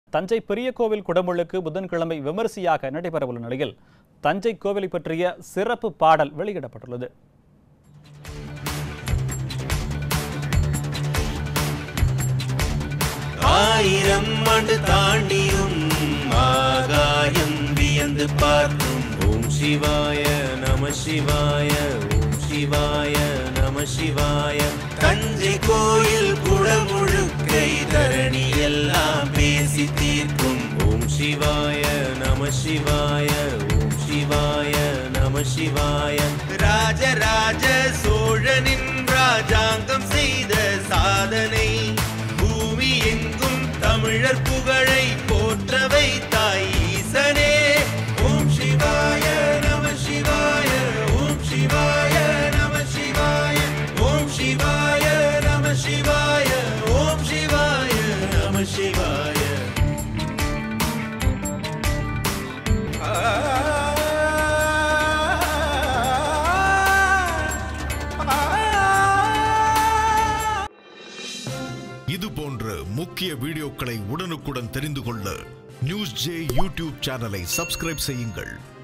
தஞ்சை பெரிய கோவில் குடமுழுக்கு புதன்கிழமை விமரிசையாக நடைபெறவுள்ள நிலையில் தஞ்சை கோவிலை பற்றிய சிறப்பு பாடல் வெளியிடப்பட்டுள்ளது ஆயிரம் ஆண்டு தாண்டியும் ஆகாயம் வியந்து பார்க்கும் ஓம் சிவாய நம சிவாய ஓம் சிவாய நம சிவாய தஞ்சை கோயில் குடமுழுக்கை தரணி எல்லாம் பேசி தீர்க்கும் ஓம் சிவாய நம சிவாய ஓம் சிவாய நம சிவாய ராஜராஜ சோழனின் ராஜாங்கம் செய்த சாதனை பூமி எங்கும் தமிழர் புகழை போற்ற வைத்தாய் ஈசனே ஓம் சிவாய நம சிவாய ஓம் சிவாய நம சிவாய ஓம் சிவாய நம சிவாய ஓம் சிவாய நம சிவாய இது போன்ற முக்கிய வீடியோக்களை உடனுக்குடன் தெரிந்து கொள்ள நியூஸ் ஜே யூடியூப் சேனலை சப்ஸ்கிரைப் செய்யுங்கள்